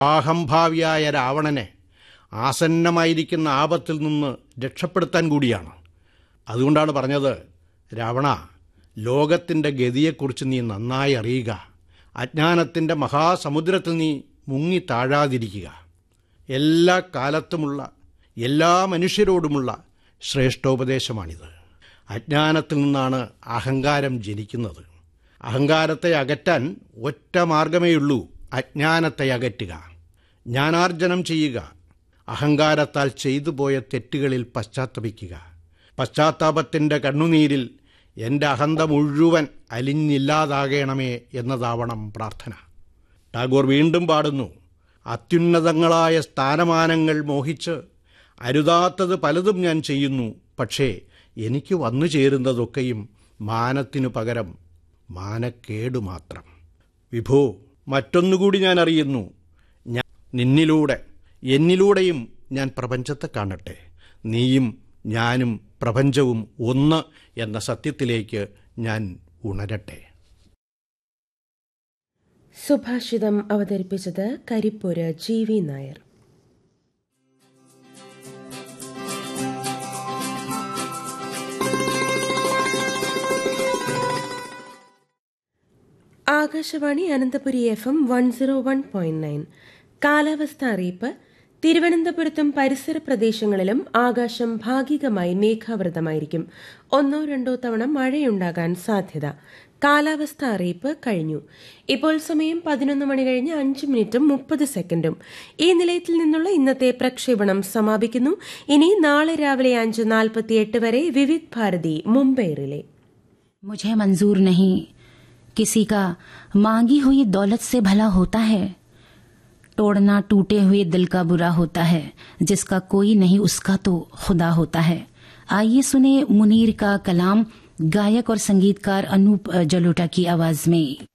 ആഹംഭാവിയായ രാവണനെ ആസന്നമായിരിക്കുന്ന ആപത്തിൽ നിന്ന് രക്ഷപ്പെടുത്താൻ കൂടിയാണ് അതുകൊണ്ടാണ് പറഞ്ഞത് രാവണ ലോകത്തിൻ്റെ ഗതിയെക്കുറിച്ച് നീ നന്നായി അറിയുക അജ്ഞാനത്തിൻ്റെ മഹാസമുദ്രത്തിൽ നീ മുങ്ങി താഴാതിരിക്കുക എല്ലാ കാലത്തുമുള്ള എല്ലാ മനുഷ്യരോടുമുള്ള ശ്രേഷ്ഠോപദേശമാണിത് അജ്ഞാനത്തിൽ നിന്നാണ് അഹങ്കാരം ജനിക്കുന്നത് അഹങ്കാരത്തെ അകറ്റാൻ ഒറ്റ മാർഗമേയുള്ളൂ അജ്ഞാനത്തെ അകറ്റുക ജ്ഞാനാർജനം ചെയ്യുക അഹങ്കാരത്താൽ ചെയ്തു പോയ തെറ്റുകളിൽ പശ്ചാത്തപിക്കുക പശ്ചാത്താപത്തിൻ്റെ കണ്ണുനീരിൽ എൻ്റെ അഹന്ത മുഴുവൻ അലിഞ്ഞില്ലാതാകണമേ എന്നതാവണം പ്രാർത്ഥന ടാഗോർ വീണ്ടും പാടുന്നു അത്യുന്നതങ്ങളായ സ്ഥാനമാനങ്ങൾ മോഹിച്ച് അരുതാത്തത് പലതും ഞാൻ ചെയ്യുന്നു പക്ഷേ എനിക്ക് വന്നു ചേരുന്നതൊക്കെയും മാനത്തിനു പകരം മാനക്കേടു മാത്രം വിഭോ മറ്റൊന്നുകൂടി ഞാൻ അറിയുന്നു ഞാൻ നിന്നിലൂടെ എന്നിലൂടെയും ഞാൻ പ്രപഞ്ചത്തെ കാണട്ടെ നീയും ഞാനും പ്രപഞ്ചവും ഒന്ന് എന്ന സത്യത്തിലേക്ക് ഞാൻ ഉണരട്ടെ സുഭാഷിതം അവതരിപ്പിച്ചത് Karippur G V Nair Akashvani Ananthapuri F M one zero one point nine കാലാവസ്ഥ അറിയിപ്പ് തിരുവനന്തപുരത്തും പരിസര പ്രദേശങ്ങളിലും ആകാശം ഭാഗികമായി മേഘാവൃതമായിരിക്കും ഒന്നോ രണ്ടോ തവണ മഴയുണ്ടാകാൻ സാധ്യത കാലാവസ്ഥ അറിയിപ്പ് കഴിഞ്ഞു ഇപ്പോൾ സമയം പതിനൊന്ന് മണി കഴിഞ്ഞ് അഞ്ച് മിനിറ്റും മുപ്പത് സെക്കൻഡും ഈ നിലയത്തിൽ നിന്നുള്ള ഇന്നത്തെ പ്രക്ഷേപണം സമാപിക്കുന്നു ഇനി നാളെ രാവിലെ അഞ്ച് നാൽപ്പത്തിയെട്ട് വരെ വിവിധ് ഭാരതി മുംബൈ റിലേ मुझे मंजूर नहीं किसी का मांगी हुई दौलत से भला होता है तोड़ना टूटे हुए दिल का बुरा होता है जिसका कोई नहीं उसका तो खुदा होता है आइए सुने मुनीर का कलाम गायक और संगीतकार अनूप जलोटा की आवाज में